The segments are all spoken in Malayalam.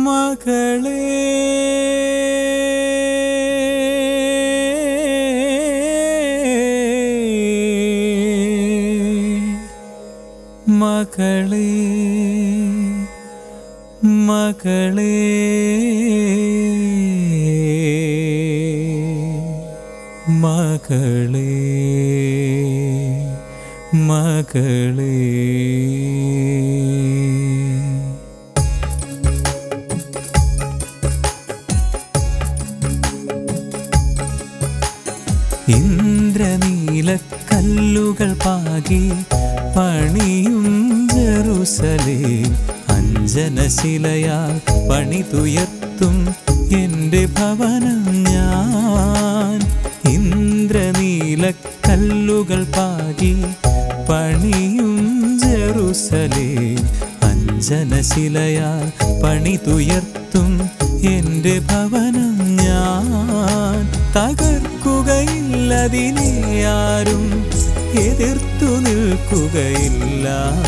മകളേ മകളേ മകളേ മകളേ മകളേ ഇന്ദ്രനീലക്കല്ലുകൾ പാകി പണിയും ജെറുസലേ അഞ്ജനശിലയാൽ പണിതുയർത്തും എൻ്റെ ഭവനം ഞാൻ ഇന്ദ്രനീലക്കല്ലുകൾ പാകി പണിയും ജെറുസലേ അഞ്ജനശിലയാൽ പണിതുയർത്തും എൻ്റെ ഭവനം ഞാൻ തകർക്കുകയില്ലതിനെ ആരും എതിർത്തു നിൽക്കുകയില്ല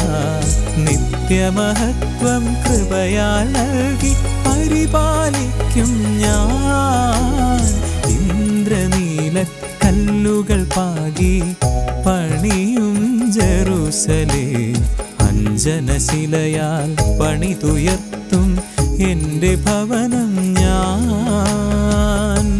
നിത്യമഹത്വം കൃപയാൽ നൽകി പരിപാലിക്കും ഞാൻ ഇന്ദ്രനീല കല്ലുകൾ പാകി പണിയും ജെറുസലേ അഞ്ജനശിലയാൽ പണിതുയർത്തും എൻ്റെ ഭവനം ഞാൻ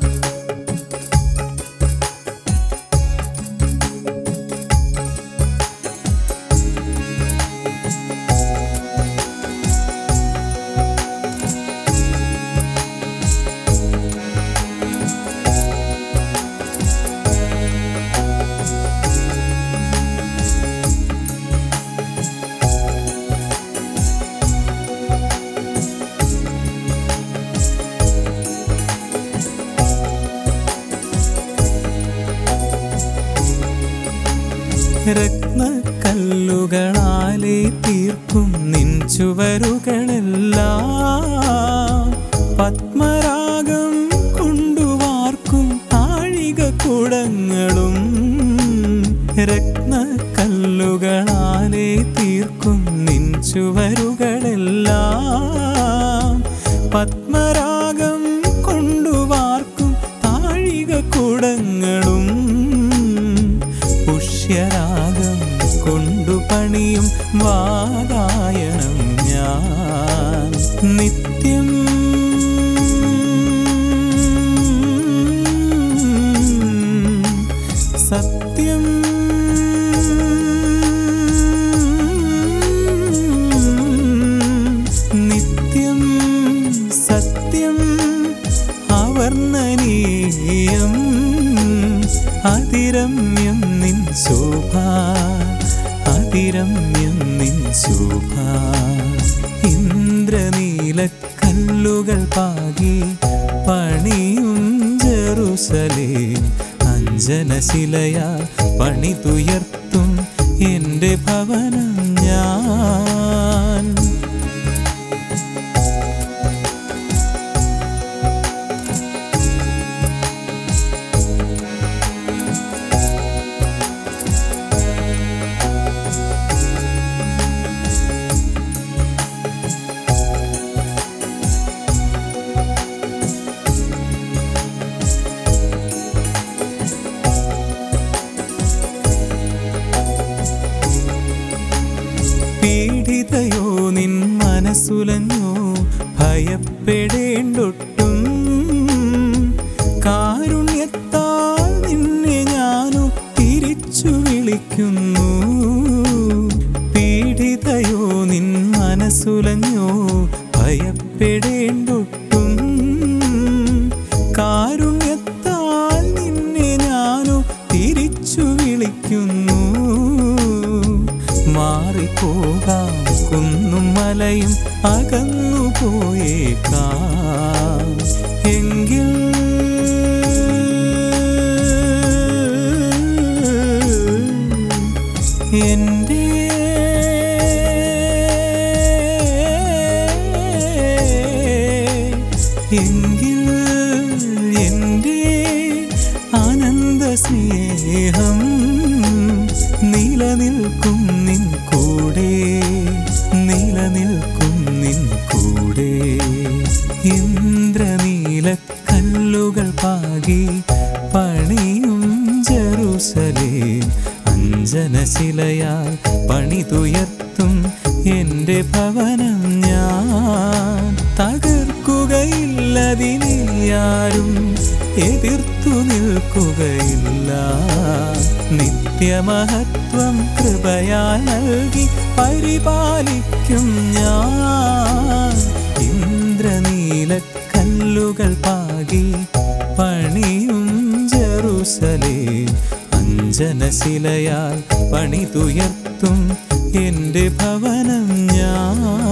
രത്നക്കല്ലുകളാലെ തീർക്കും നിൻ ചുവരുകളെല്ലാം പത്മരാഗം കൊണ്ടുവാർക്കും താഴിക കുടങ്ങളും രത്നക്കല്ലുകളാലെ തീർക്കും നിൻ ചുവരുകളെല്ലാം പത്മരാഗം കൊണ്ടുവാർക്കും താഴിക കുടങ്ങളും പുഷ്യരാഗം കൊണ്ടു പണിയും വാതായനം ഞാൻ നിത്യം സത്യം നിത്യം സത്യം അവർണ്ണനീയം അതിരമ്യം നിൻ ശോഭ അതിരമ്യം നിൻ ശോഭ ഇന്ദ്രനീല കല്ലുകൾ പാകി പണിയും ജെറുസലേ അഞ്ജനശിലയാ പണിതുയർത്തും എൻ്റെ ഭവനം ഞാൻ പീഡിതയോ നിൻ മനസ്സുലഞ്ഞോ ഭയപ്പെടേണ്ടൊട്ടും കാരുണ്യത്താൽ നിന്നെ ഞാനു തിരിച്ചു വിളിക്കുന്നു പീഡിതയോ നിൻ മനസ്സുലഞ്ഞോ ഭയപ്പെടേണ്ടൊട്ടും കാരുണ്യത്താൽ നിന്നെ ഞാനു തിരിച്ചു വിളിക്കുന്നു മാറിപ്പോകാം കുന്നും മലയും അകന്നു പോയേക്കാം എങ്കിൽ എൻ്റെ എങ്കിൽ എൻ്റെ ആനന്ദ സ്നേഹം നിലനിൽക്കും നിൻ കൂടെ നിലനിൽക്കും നിൻ കൂടെ ഇന്ദ്രനീലക്കല്ലുകൾ പാകി പണിയും ജെറുസലേം അഞ്ജനശിലയാൽ പണിതുയർത്തും എൻ്റെ ഭവനം ഞാൻ തകർക്കുകയില്ലതിനെയാരും എതിർത്തു നിൽക്കുകയില്ല നിത്യമഹത്വം കൃപയാൽ നൽകി പരിപാലിക്കും ഞാൻ ഇന്ദ്രനീലക്കല്ലുകൾ പാകി പണിയും ജെറുസലേം അഞ്ജനശിലയാൽ പണിതുയർത്തും എൻ്റെ ഭവനം ഞാൻ